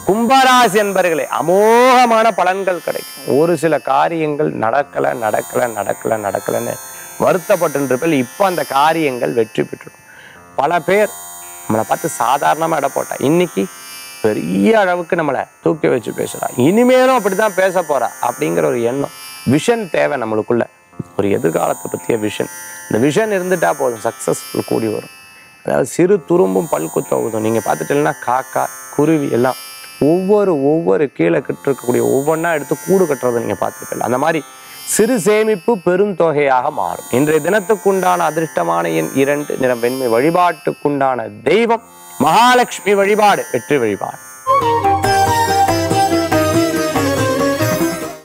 கும்பராசி என்பர்களே அமோகமான பலன்கள் கிடைக்கும் ஒரு சில காரியங்கள் நடக்கல நடக்கல நடக்கல நடக்கலன்னு வருத்தப்பட்டு இருப்பேன் இப்போ அந்த காரியங்கள் வெற்றி பெற்றுடும் பல பேர் நம்மளை பார்த்து சாதாரணமா இட போட்டா இன்னைக்கு பெரிய அளவுக்கு நம்மளை தூக்கி வச்சு பேசுறா இனிமேலும் அப்படிதான் பேச போறா அப்படிங்கிற ஒரு எண்ணம் விஷன் தேவை நம்மளுக்குள்ள ஒரு எதிர்காலத்தை பற்றிய விஷன் இந்த விஷன் இருந்துட்டா போதும் சக்ஸஸ்ஃபுல் கூடி வரும் அதாவது சிறு துரும்பும் பல்குத்த உதவும் நீங்கள் பார்த்துட்டீங்கன்னா காக்கா குருவி எல்லாம் ஒவ்வொரு ஒவ்வொரு கீழே கட்டிருக்கக்கூடிய ஒவ்வொன்றா எடுத்து கூடு கட்டுறதை நீங்கள் பார்த்துருப்பீங்க அந்த மாதிரி சிறு சேமிப்பு பெரும் தொகையாக மாறும் இன்றைய தினத்துக்குண்டான அதிர்ஷ்டமான எண் இரண்டு நிறம் வெண்மை வழிபாட்டுக்குண்டான தெய்வம் மகாலட்சுமி வழிபாடு வெற்றி வழிபாடு